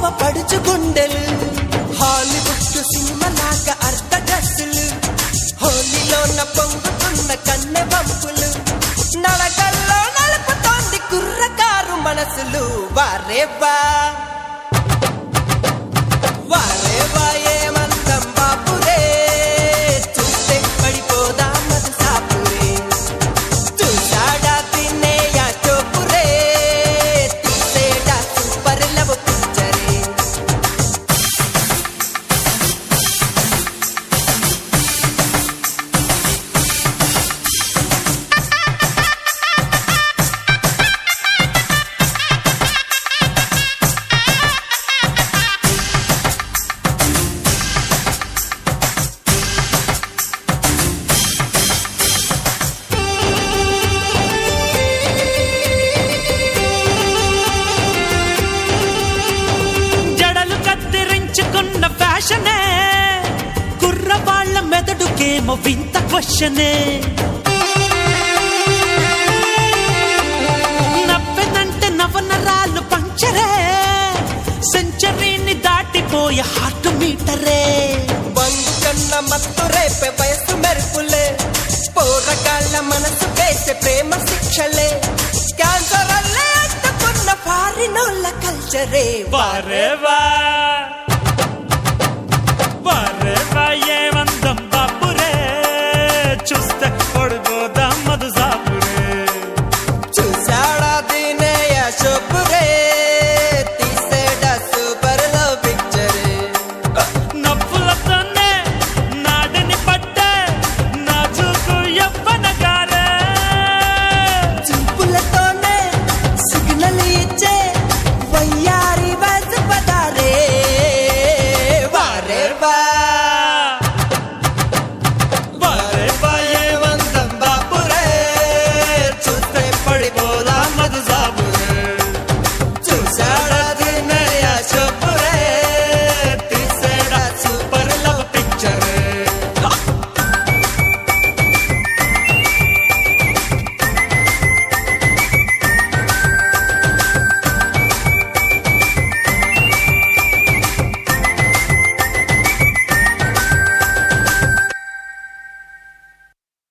పడుచు గుండెలు Hollywood cinema లాగా అర్ధ డ్రెస్సులు హోలీలోన పొంగుతున్న కన్నె వంపులు నడకల్లో నలుపుతోంది కుర్రకారు మనసులు వారేవా వారేవా ఏమంతం బాపురే చూస్తే పడిపోదా మధు సాపురే చూసాడా తినేయా చోపురే తీసేడా సూపర్ లవ్ పిక్చరే జడలు కత్తిరించుకున్న ఫ్యాషనే కుర్రవాళ్ళ మెదడుకేమో వింత క్వశ్చనే నవ్వెనంటే నవనరాలు పంచరే సెంచరీని దాటిపోయే హార్ట్ మీటరే బంగు కన్న మత్తు రేపే వయసు మెరుపులే పోరగాళ్ళ మనసు వేసే ప్రేమ శిక్షలే క్యాన్సర్ అల్లే అంటుకున్న పారినోళ్ళ కల్చరే వారేవా వారేవా